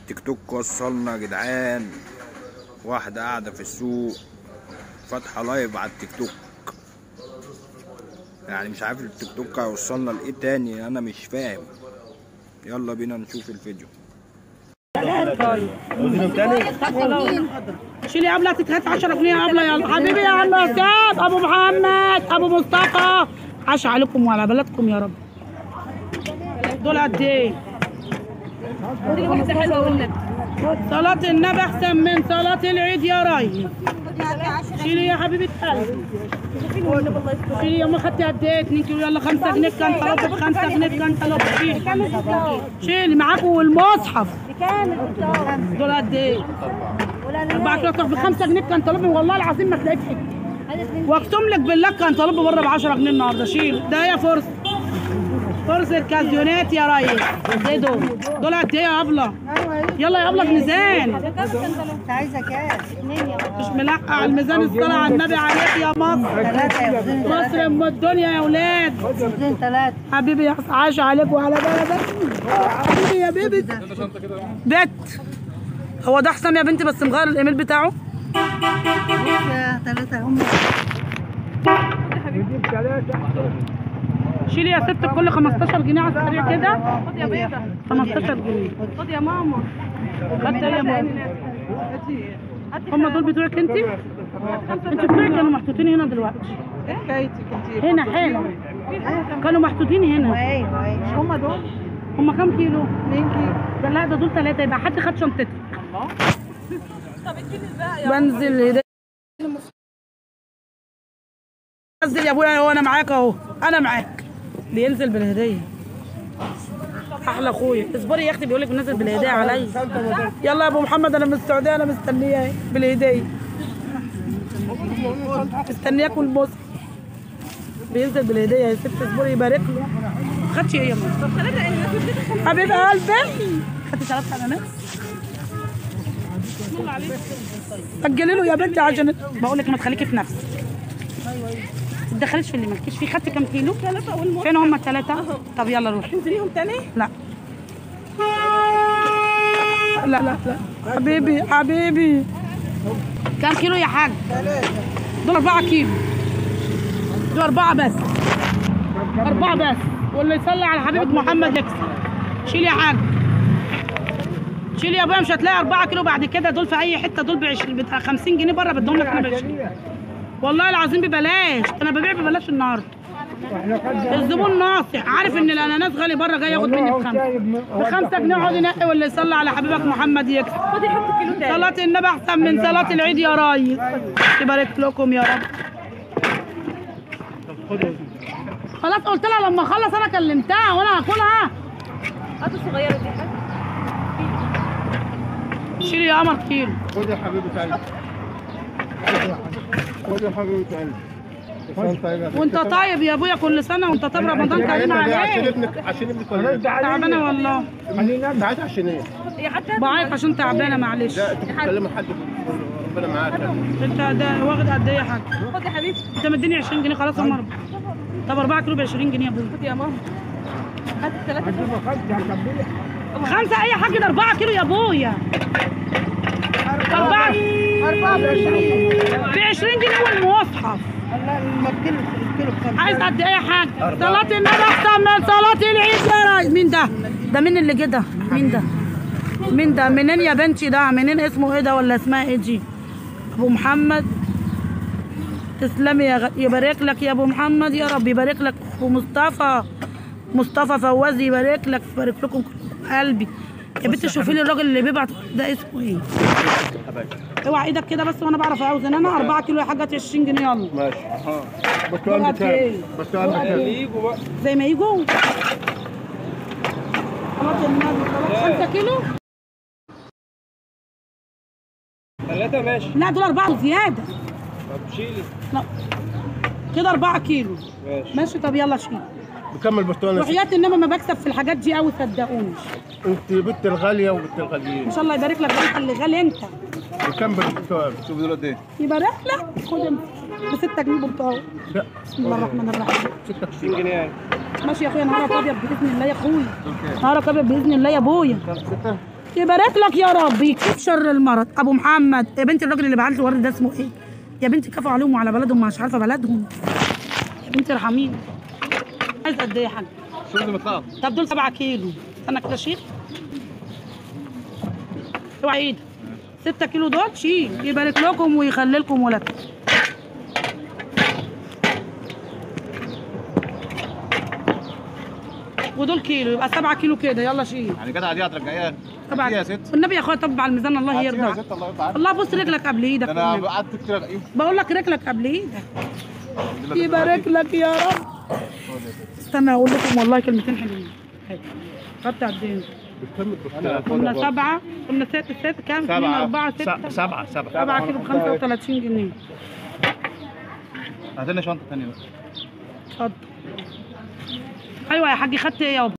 التيك توك وصلنا يا جدعان واحدة قاعدة في السوق فاتحة لايف على التيك توك يعني مش عارف التيك توك هيوصلنا لإيه تاني أنا مش فاهم يلا بينا نشوف الفيديو شيلي قبلة تتهات 10 جنيه قبلة يلا حبيبي يا عم استاذ ابو محمد ابو مصطفى عاش عليكم وعلى بلدكم يا رب دول قد ايه؟ واحدة حلوة والنبي صلاة النبي احسن من صلاة العيد يا ريس شيلي يا حبيبة قلبي شيلي يا ما خدتي قد ايه 2 كيلو يلا 5 جنيه كان طلب ب 5 جنيه كان طلب شيلي شيلي معاكم والمصحف دول قد ايه؟ 4 كيلو تروح ب 5 جنيه كان طلب والله العظيم ما تلاقيه في حته واقسم لك بالله كان طلب بره ب 10 جنيه النهارده شيل ده هي فرصه فرصه كازيونات يا ريس ايه دول؟ دول قد ايه يا ابله؟ يلا يا ابله بميزان انت عايزه كام؟ اثنين يا مش ملقع الميزان الصلاة على النبي عليك يا مصر ثلاثة يا وزين مصر ام الدنيا يا اولاد وزين ثلاثة حبيبي يا عاش عليك وعلى بلدك حبيبي يا بيبي بت هو ده حسام يا بنتي بس مغير الايميل بتاعه يا ثلاثة هم شيلي يا ست كل 15 جنيه على السريع كده خد يا بيضة 15 جنيه خد يا ماما خدت ايه يا ماما هم دول بتوعك انت انت بتوعك كانوا محطوطين هنا دلوقتي هنا حالا كانوا محطوطين هنا ايوه ايوه هما دول هم كام كيلو 2 كيلو ده لا ده دول ثلاثة يبقى حد خد شنطتك طب اديني الباقي بنزل هدايا نزل يا ابويا هو انا معاك اهو انا معاك بينزل بالهديه احلى اخويا اصبري يا اختي بيقول لك بنزل بالهديه عليا يلا يا ابو محمد انا من السعوديه انا مستنيه اهي بالهديه مستنياك والبص بينزل بالهديه يا ست اصبري يبارك له خدتي ايه يا ماما طب ثلاثة ايه الناس حبيب قلبي خدتي ثلاث اناناس سجلي له يا بنتي عشان بقول لك ما تخليكي في نفسك ما تدخليش في اللي مالكيش فيه خدتي كام كيلو؟ ثلاثة والمرة فين هم الثلاثة؟ طب يلا روحي تنزليهم تاني لا لا لا لا حبيبي حبيبي كام كيلو يا حاج؟ دول أربعة كيلو دول أربعة بس أربعة بس واللي يصلي على حبيبة محمد يكسب شيل يا حاج شيل يا ابويا مش هتلاقي 4 كيلو بعد كده دول في اي حته دول ب 20 ب 50 جنيه بره بدهم لك انا ب 20 والله العظيم ببلاش انا ببيع ببلاش النهارده الزبون ناصح عارف ان الاناناس غالي بره جاي ياخد مني بخمسه بخمسه جنيه اقعد ينقي واللي يصلي على حبيبك محمد يكسب خدي حط كيلو تاني صلاة النبي احسن من صلاة العيد يا ريس يبارك لكم يا رب خلاص قلت لها لما اخلص انا كلمتها وانا هاكلها هات الصغيرة دي حاجة شيلي يا قمر كيلو خد يا حبيبة قلبي خد يا حبيبة قلبي عشان طيب وانت طيب يا ابويا كل سنه وانت طيب رمضان كريم عشان عليك ابنك عشان ابنك ولا تعبانه والله تعالى عشان ايه؟ هي حتى بعيط عشان تعبانه معلش لا انت بتتكلم حد ربنا معاك انت ده واخد قد ايه يا حاج خد يا حبيبي انت مديني 20 جنيه خلاص يا مره طب 4 كيلو ب 20 جنيه يا ابويا خد يا ماما هات الثلاثة خمسه اي حاجه ده 4 كيلو يا ابويا 4 أربعة وعشرين ب 20 جنيه والمصحف لا الكيلو الكيلو بكام؟ عايز قد ايه يا حاج صلاة النبي احسن من صلاة العيد يا ريس مين ده؟ ده مين اللي كده؟ مين ده؟ مين ده؟ منين يا بنتي ده؟ منين اسمه ايه ده ولا اسمها ايه دي؟ ابو محمد تسلمي يا غ... يبارك لك يا ابو محمد يا رب يبارك لك ابو مصطفى مصطفى فواز يبارك لك يبارك لكم كلكم قلبي يا بنتي شوفي لي الراجل اللي بيبعت ده اسمه ايه؟ اوعى ايدك كده بس وانا بعرف اوزن انا 4 كيلو يا حاجه 20 جنيه يلا ماشي بس قد ايه؟ بس بكام؟ زي ما يجوا خلاص يا النبي خلاص 5 كيلو ثلاثة ماشي لا دول أربعة زيادة طب شيلي لا كده 4 كيلو ماشي ماشي طب يلا شيل بكمل برتقال وحياة انما ما بكسب في الحاجات دي قوي صدقوني انت بنت الغالية وبنت الغاليين ان شاء الله يبارك لك انت اللي غالي انت بكم برتقال؟ شوف دول قد ايه؟ يبارك لك خد انت ب 6 جنيه برتقال لا بسم الله الرحمن الرحيم 26 جنيه يعني ماشي يا اخويا نهارك ابيض باذن الله يا اخويا نهارك ابيض باذن الله يا ابويا ستة يبارك لك يا رب يكفيك شر المرض ابو محمد يا بنتي الراجل اللي بعت لي ورد ده اسمه ايه يا بنتي كفوا عليهم وعلى بلدهم مش عارفه بلدهم يا بنتي ارحميني عايز قد ايه يا حاج شو بدي مطلع طب دول 7 كيلو استنى كده شيل اوعى ايدك 6 كيلو دول شيل يبارك لكم ويخلي لكم ولادكم ودول كيلو يبقى 7 كيلو كده يلا شيل يعني جدع دي هترجعيها طبعا يا ست والنبي يا اخويا طب على الميزان الله هاتيها يا يرضى ست الله يرضى عنك الله بص رجلك قبل ايدك ده انا والنبي. قعدت كتير الاقيه بقول لك رجلك قبل ايدك يبارك لك يا رب استنى اقول لكم والله كلمتين حلوين خدت قد ايه قلنا سبعة قلنا ست ست كام؟ اتنين أربعة ستة سبعة سبعة سبعة كيلو ب 35 جنيه هات لنا شنطة ثانية بقى اتفضل أيوة يا حاج خدت إيه يابا؟